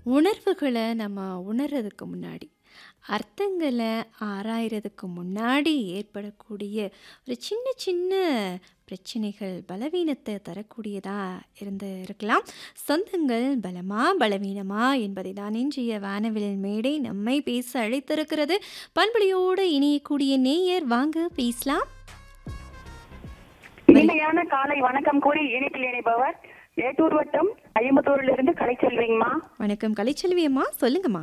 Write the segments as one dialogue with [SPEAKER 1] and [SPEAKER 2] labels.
[SPEAKER 1] உணர்வுகள நம்ம உணர்றதுக்கு முன்னாடி, அர்த்தங்கள ஆராயறதுக்கு முன்னாடி ஏற்படக்கூடிய ஒரு சின்ன சின்ன பிரச்சனைகள் பலவீனத்த தரக்கூடியதா இருந்து இருக்கலாம். சொந்தங்கள் பலமா, பலவீனமா என்பதை தான் இன்றைய வானவில் மேடை நம்மை பேச அழைத்திருக்கிறது. பண்புலியோடு இணையக்கூடிய நேயர் வாங்க பேசலாம். வண
[SPEAKER 2] இனிமையான காலை வணக்கம் கூறி இணைப்பில் இணைப்பவர் மேட்டூர் வட்டம் ஐம்பத்தூரிலிருந்து கலைச்செல்விங்கம்மா
[SPEAKER 1] வணக்கம் கலைச்செல்வி அம்மா. சொல்லுங்கம்மா.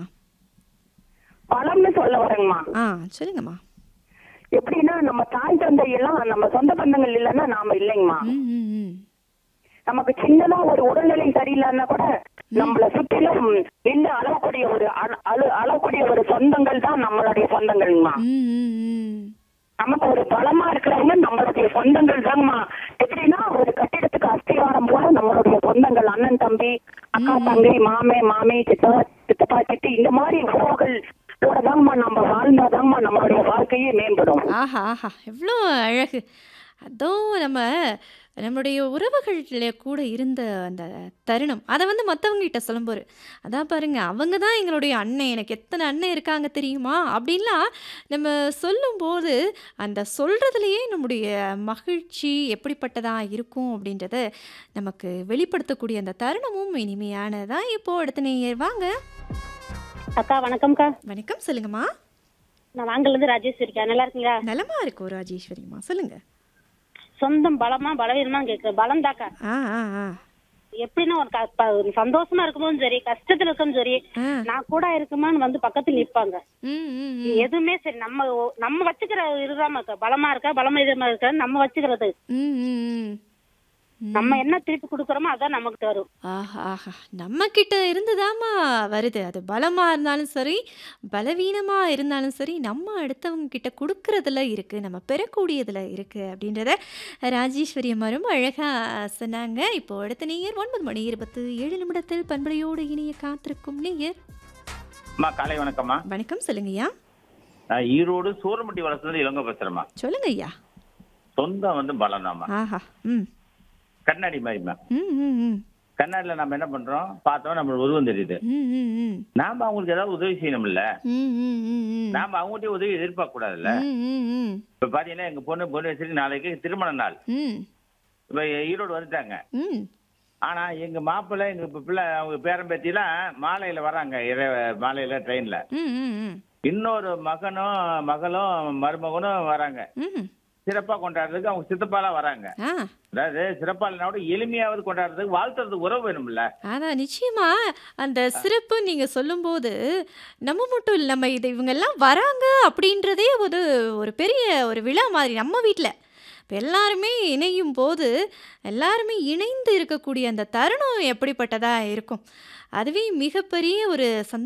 [SPEAKER 2] பழம்னு சொல்ல வரேங்கம்மா
[SPEAKER 1] ஆ சொல்லுங்கம்மா.
[SPEAKER 2] எப்படின்னா நம்ம தாய் தந்தை எல்லாம் நம்ம சொந்த பந்தங்கள் இல்லைன்னா நாம இல்லைங்கம்மா
[SPEAKER 1] ம், ம், ம்.
[SPEAKER 2] நமக்கு சின்னதா ஒரு உடல்நிலை சரியில்லைன்னா கூட நம்மள சுற்றிலும் நின்று அளவக்கூடிய ஒரு அள- அள- அளவக்கூடிய ஒரு சொந்தங்கள் தான் நம்மளுடைய சொந்தங்கள்மா
[SPEAKER 1] ம், ம், ம்.
[SPEAKER 2] நமக்கு ஒரு பலமா இருக்கிறவங்க நம்மளுடைய சொந்தங்கள் தாங்கம்மா எப்படின்னா ஒரு கட்டிடத்துக்கு அஸ்திவாரம் போல நம்மளுடைய சொந்தங்கள் அண்ணன் தம்பி அக்கா தங்கை மாமே மாமி சித்தா சித்தப்பா சித்தி இந்த மாதிரி உறவுகள் தாங்கம்மா நம்ம வாழ்ந்தாதாங்கம்மா நம்மளுடைய வாழ்க்கையே மேம்படும்
[SPEAKER 1] ஆஹா ஆஹா எவ்வளோ அழகு அதுவும் நம்ம நம்மளுடைய உறவுகள்ல கூட இருந்த அந்த தருணம் அதை வந்து மற்றவங்ககிட்ட சொல்லும்போது அதான் பாருங்க அவங்க தான் எங்களுடைய அண்ணன் எனக்கு எத்தனை அண்ணன் இருக்காங்க தெரியுமா அப்படின்லாம் நம்ம சொல்லும்போது அந்த சொல்கிறதுலையே நம்முடைய மகிழ்ச்சி எப்படிப்பட்டதாக இருக்கும் அப்படின்றத நமக்கு வெளிப்படுத்தக்கூடிய அந்த தருணமும் இனிமையானதான் இப்போ அடுத்த நேயர் வாங்க
[SPEAKER 3] அக்கா வணக்கம்க்கா
[SPEAKER 1] வணக்கம் சொல்லுங்கம்மா
[SPEAKER 3] நான் வாங்கலேருந்து ராஜேஸ்வரிக்கா நல்லா இருக்கீங்களா
[SPEAKER 1] நலமா இருக்கும் ராஜேஸ்வரிம்மா சொல்லுங்க
[SPEAKER 3] சொந்தம் பலமா பலவீனமா கேட்குறேன் பலம் தாக்கா
[SPEAKER 1] ஆ ஆ ஆ
[SPEAKER 3] எப்படின்னா ஒரு க- ப- ஒரு சந்தோஷமா இருக்கும்போதும் சரி கஷ்டத்துல இருக்கும் சரி
[SPEAKER 1] ஆ.
[SPEAKER 3] நான் கூட இருக்குமான்னு வந்து பக்கத்துல நிப்பாங்க
[SPEAKER 1] ம், ம், ம்.
[SPEAKER 3] எதுவுமே சரி நம்ம ஒ- நம்ம வச்சுக்கிற இதுதான் இருக்கா பலமா இருக்கா பலமா இதமா இருக்கா நம்ம வச்சுக்கிறது
[SPEAKER 1] ம், ம், ம்.
[SPEAKER 3] நம்ம என்ன திருப்பி கொடுக்குறோமோ அதான் நமக்கு தரும்
[SPEAKER 1] ஆஹா ஆஹா நம்ம கிட்ட இருந்துதாம்மா வருது அது பலமா இருந்தாலும் சரி பலவீனமா இருந்தாலும் சரி நம்ம அடுத்தவங்க கிட்ட கொடுக்கறதுல இருக்கு நம்ம பெறக்கூடியதுல இருக்கு அப்படின்றத ராஜேஸ்வரி அம்மா ரொம்ப அழகா சொன்னாங்க இப்போ அடுத்த நேயர் ஒன்பது மணி இருபத்து ஏழு நிமிடத்தில் பண்பலையோடு இணைய காத்திருக்கும் நேயர்
[SPEAKER 4] அம்மா காலை வணக்கம்மா
[SPEAKER 1] வணக்கம் சொல்லுங்கய்யா
[SPEAKER 4] நான் ஈரோடு சூரமட்டி வளர்த்துலேருந்து இளங்க பேசுறேம்மா
[SPEAKER 1] சொல்லுங்க ஐயா
[SPEAKER 4] சொந்தம் வந்து பலம்தாம்மா
[SPEAKER 1] ஆஹா ம்
[SPEAKER 4] கண்ணாடி மாதிரிம்மா
[SPEAKER 1] ம் ம் ம்
[SPEAKER 4] கண்ணாடியில நம்ம என்ன பண்றோம் பார்த்தோம் நம்ம உருவம் தெரியுது
[SPEAKER 1] ம் ம் ம்
[SPEAKER 4] நாம அவங்களுக்கு ஏதாவது உதவி செய்யணும்ல
[SPEAKER 1] ம் ம் ம் ம்
[SPEAKER 4] நாம அவங்ககிட்ட உதவி எதிர்பார்க்க கூடாதுல்ல
[SPEAKER 1] ம் ம் ம்
[SPEAKER 4] இப்ப பாத்தீங்கன்னா எங்க பொண்ணு பொண்ணு வச்சுட்டு நாளைக்கு திருமண நாள்
[SPEAKER 1] ம்
[SPEAKER 4] இப்ப ஈரோடு வந்துட்டாங்க
[SPEAKER 1] ம்
[SPEAKER 4] ஆனா எங்க மாப்பிள்ளை எங்க இப்ப பிள்ளை அவங்க பேரன் பேத்திலாம் மாலையில வராங்க இரவு மாலையில ட்ரெயின்ல
[SPEAKER 1] ம் ம் ம்
[SPEAKER 4] இன்னொரு மகனும் மகளும் மருமகனும் வராங்க
[SPEAKER 1] ம்
[SPEAKER 4] சிறப்பா கொண்டாடுறதுக்கு அவங்க சித்தப்பாலாம் வராங்க
[SPEAKER 1] ஆ
[SPEAKER 4] அதாவது சிறப்பா இல்லைனா கூட எளிமையாவது கொண்டாடுறதுக்கு வாழ்த்துறதுக்கு உறவு வேணும்ல
[SPEAKER 1] அதான் நிச்சயமா அந்த சிறப்பு நீங்க சொல்லும்போது நம்ம மட்டும் இல்லை நம்ம இது இவங்கெல்லாம் வராங்க அப்படின்றதே ஒரு ஒரு பெரிய ஒரு விழா மாதிரி நம்ம வீட்டில் இப்போ எல்லாருமே இணையும் போது எல்லாருமே இணைந்து இருக்கக்கூடிய அந்த தருணம் எப்படிப்பட்டதா இருக்கும் அதுவே மிகப்பெரிய ஒரு சந்தோஷம்